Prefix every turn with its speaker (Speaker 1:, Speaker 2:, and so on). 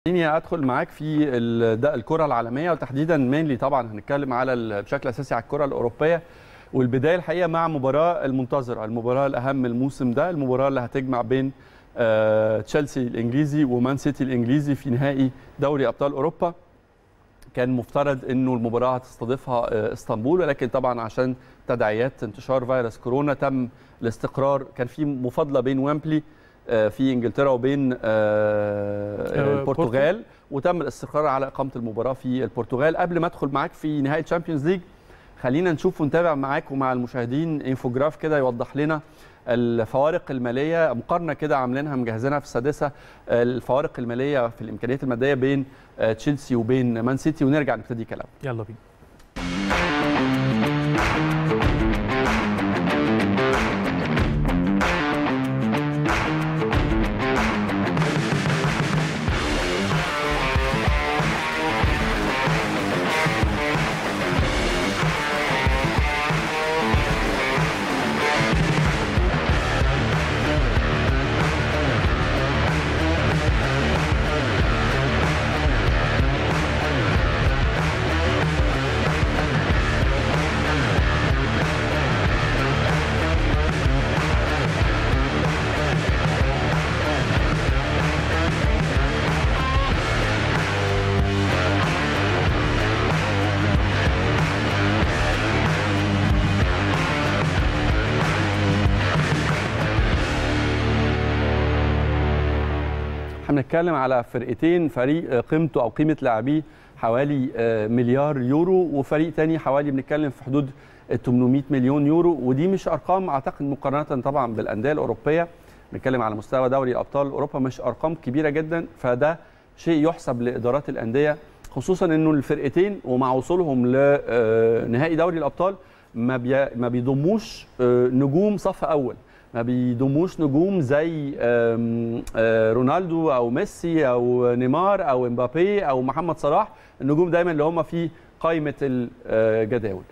Speaker 1: خليني ادخل معاك في ال- ده الكره العالميه وتحديدا مينلي طبعا هنتكلم على ال- بشكل اساسي على الكره الاوروبيه والبدايه الحقيقه مع مباراه المنتظره المباراه الاهم الموسم ده المباراه اللي هتجمع بين آه، تشيلسي الانجليزي ومان سيتي الانجليزي في نهائي دوري ابطال اوروبا كان مفترض انه المباراه هتستضيفها آه، اسطنبول ولكن طبعا عشان تداعيات انتشار فيروس كورونا تم الاستقرار كان في مفاضله بين ويمبلي آه، في انجلترا وبين آه،
Speaker 2: آه،
Speaker 1: البرتغال وتم الاستقرار على اقامه المباراه في البرتغال قبل ما ادخل معاك في نهائي الشامبيونز ليج خلينا نشوف ونتابع معاك ومع المشاهدين انفوجراف كده يوضح لنا الفوارق الماليه مقارنه كده عاملينها مجهزينها في السادسه الفوارق الماليه في الامكانيات الماديه بين آه، تشيلسي وبين مان سيتي ونرجع نبتدي كلام
Speaker 2: يلا بينا
Speaker 1: احنا بنتكلم على فرقتين فريق قيمته او قيمه لاعبيه حوالي آه، مليار يورو وفريق تاني حوالي بنتكلم في حدود 800 مليون يورو ودي مش ارقام اعتقد مقارنه طبعا بالانديه الاوروبيه بنتكلم على مستوى دوري ابطال اوروبا مش ارقام كبيره جدا فده شيء يحسب لادارات الانديه خصوصا انه الفرقتين ومع وصولهم لنهائي دوري الابطال ما بي ما بيضموش آه، نجوم صف اول ما بيضموش نجوم زي آم، آه، رونالدو او ميسي او نيمار او امبابي او محمد صلاح النجوم دايما اللي هم في قائمه الجداول